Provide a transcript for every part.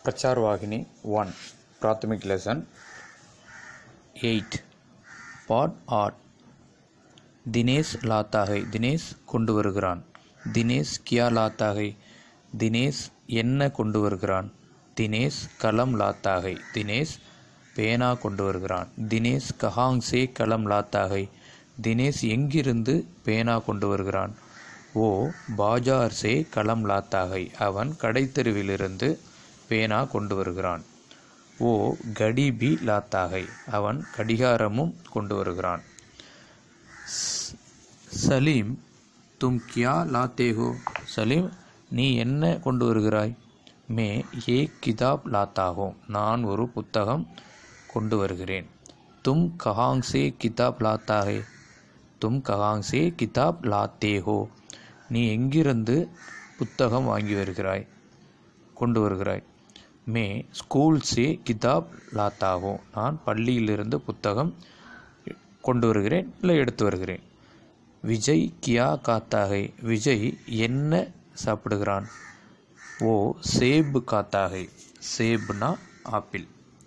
प्रचार वाहिनी वन प्राथमिक लेसन எயிட் பாட் ஆட் தினேஷ் லாத்தாகை தினேஷ் கொண்டு வருகிறான் தினேஷ் கியா லாத்தாகை தினேஷ் என்ன கொண்டு வருகிறான் தினேஷ் கலம் லாத்தாகை தினேஷ் பேனா கொண்டு வருகிறான் தினேஷ் கஹாங் சே கலம் லாத்தாகை தினேஷ் எங்கிருந்து பேனா கொண்டு வருகிறான் ஓ பாஜார் சே கலம் லாத்தாகை அவன் கடைத்தெருவிலிருந்து பேனா கொண்டு வருகிறான் ஓ கடி பி லாத்தாகை அவன் கடிகாரமும் கொண்டு வருகிறான் ஸ்- சலீம் தும் கியா லாத்தே ஹோ சலீம் நீ என்ன கொண்டு வருகிறாய் மே ஏ கிதாப் லாத்தா ஹோ நான் ஒரு புத்தகம் கொண்டு வருகிறேன் தும் கஹாங் சே கிதாப் லாத்தா ஹே தும் கஹாங் சே கிதாப் லாத்தே ஹோ நீ எங்கிருந்து புத்தகம் வாங்கி வருகிறாய் கொண்டு வருகிறாய் மே ஸ்கூல் சே கிதாப் லாத்தாகோ நான் பள்ளியிலிருந்து புத்தகம் கொண்டு வருகிறேன் இல்லை எடுத்து வருகிறேன் விஜய் கியா காத்தாகை விஜய் என்ன சாப்பிடுகிறான் ஓ சேபு காத்தாகை சேப்னா ஆப்பிள்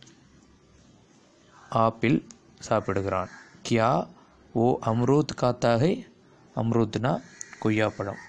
ஆப்பிள் சாப்பிடுகிறான் கியா ஓ அம்ரூத் காத்தாகை அம்ரூத்னா கொய்யாப்பழம்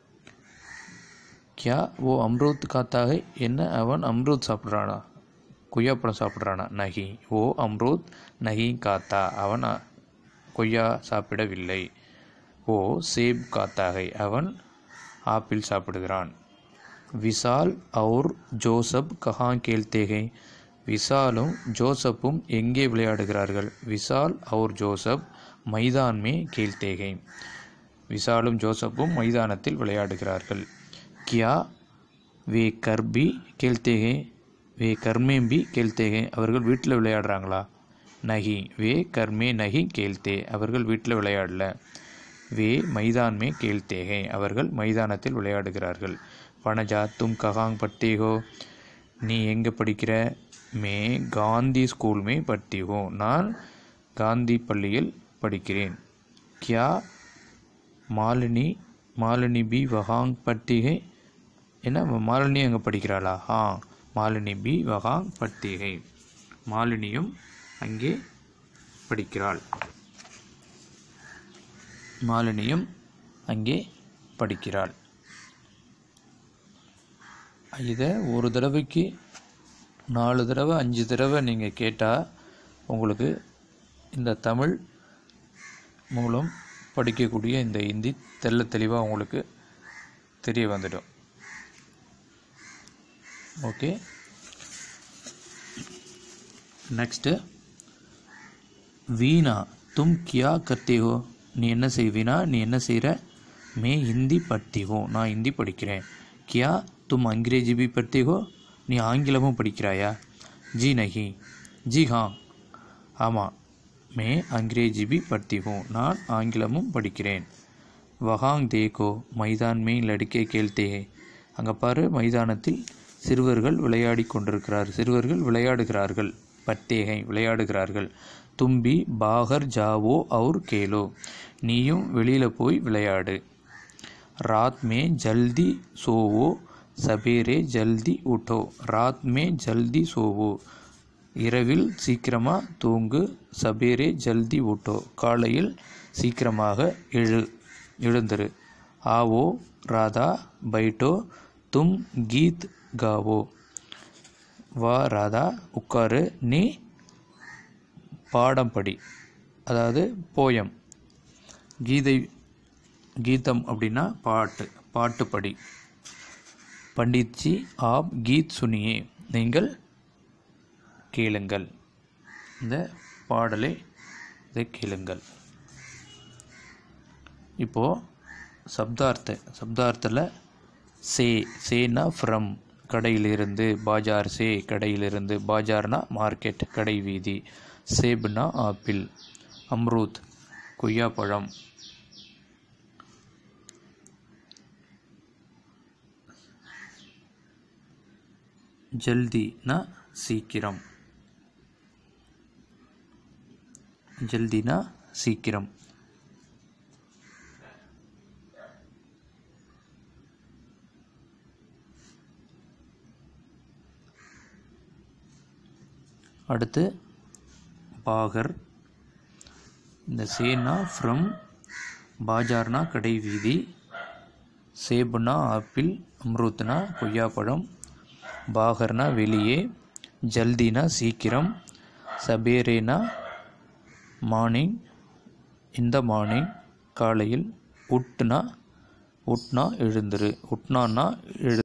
கியா ஓ அம்ரூத் காத்தாக என்ன அவன் அம்ரூத் சாப்பிட்றானா கொய்யாப்பழம் சாப்பிட்றானா நகி ஓ அம்ரூத் நகி காத்தா அவன் அ- கொய்யா சாப்பிடவில்லை ஓ சேப் காத்தாகை அவன் ஆப்பிள் சாப்பிடுகிறான் விசால் அவுர் ஜோசப் கஹா கேள்தேகை விசாலும் ஜோசப்பும் எங்கே விளையாடுகிறார்கள் விசால் அவுர் ஜோசப் மைதான் மே கேள்தேகை விசாலும் ஜோசப்பும் மைதானத்தில் விளையாடுகிறார்கள் கியா வே கர்பி கேள்தேகே வே கர்மேம்பி கேள்தேகே அவர்கள் வீட்டில் விளையாடுறாங்களா நகி வே கர்மே நகி கேள்தே அவர்கள் வீட்டில் விளையாடல வே மைதான் மே கேள்தேகே அவர்கள் மைதானத்தில் விளையாடுகிறார்கள் வனஜா தும் ககாங் பட்டேகோ நீ எங்கே படிக்கிற மே காந்தி ஸ்கூல் மே பட்டிகோ நான் காந்தி பள்ளியில் படிக்கிறேன் கியா மாலினி மாலினி பி வகாங் பட்டிகை என்ன மாலினி அங்கே படிக்கிறாளா ஆ மாலினி பி வகாங் பட்டிகை மாலினியும் அங்கே படிக்கிறாள் மாலினியும் அங்கே படிக்கிறாள் இதை ஒரு தடவைக்கு நாலு தடவை அஞ்சு தடவை நீங்கள் கேட்டால் உங்களுக்கு இந்த தமிழ் மூலம் படிக்கக்கூடிய இந்த ஹிந்தி தெள்ள தெளிவாக உங்களுக்கு தெரிய வந்துடும் ஓகே நெக்ஸ்ட்டு வீணா தும் கியா கர்த்தே ஹோ நீ என்ன செய் வீணா நீ என்ன செய்கிற மே ஹிந்தி படுத்தி ஹோ நான் ஹிந்தி படிக்கிறேன் கியா தும் அங்கிரேஜி பி படுத்தி ஹோ நீ ஆங்கிலமும் படிக்கிறாயா ஜி நகி ஜி ஹா ஆமாம் மே அங்கிரேஜி பி படுத்தி ஹூ நான் ஆங்கிலமும் படிக்கிறேன் வகாங் தேகோ மைதான் மே லடுக்கே கேள்தே அங்கே பாரு மைதானத்தில் சிறுவர்கள் விளையாடி கொண்டிருக்கிறார் சிறுவர்கள் விளையாடுகிறார்கள் பட்டேகை விளையாடுகிறார்கள் தும்பி பாகர் ஜாவோ அவுர் கேலோ நீயும் வெளியில் போய் விளையாடு रात में जल्दी सोवो சபேரே ஜல்தி உட்டோ ராத் மே ஜல்தி சோவோ இரவில் சீக்கிரமாக தூங்கு சபேரே ஜல்தி உட்டோ காலையில் சீக்கிரமாக எழு எழுந்துரு ஆவோ ராதா பைட்டோ தும் கீத் காவோ வா ராதா உட்காரு நீ பாடம் படி அதாவது போயம் கீதை கீதம் அப்படின்னா பாட்டு பாட்டு படி பண்டித்ஜி ஆப் கீத் சுனியே நீங்கள் கேளுங்கள் இந்த பாடலை இதை கேளுங்கள் இப்போது சப்தார்த்த சப்தார்த்தில் சே சேனா ஃப்ரம் கடையிலிருந்து பாஜார் சே கடையிலிருந்து பாஜார்னா மார்க்கெட் கடை வீதி சேப்னா ஆப்பிள் அம்ரூத் கொய்யாப்பழம் ஜல்தினா சீக்கிரம் ஜல்தினா சீக்கிரம் அடுத்து பாகர் இந்த சேனா ஃப்ரம் பாஜார்னா கடை வீதி சேபுனா ஆப்பிள் அம்ருத்னா கொய்யாப்பழம் பாகர்னா வெளியே ஜல்தினா சீக்கிரம் சபேரேனா மார்னிங் இந்த மார்னிங் காலையில் உட்னா உட்னா எழுந்துரு உட்னான்னா எழு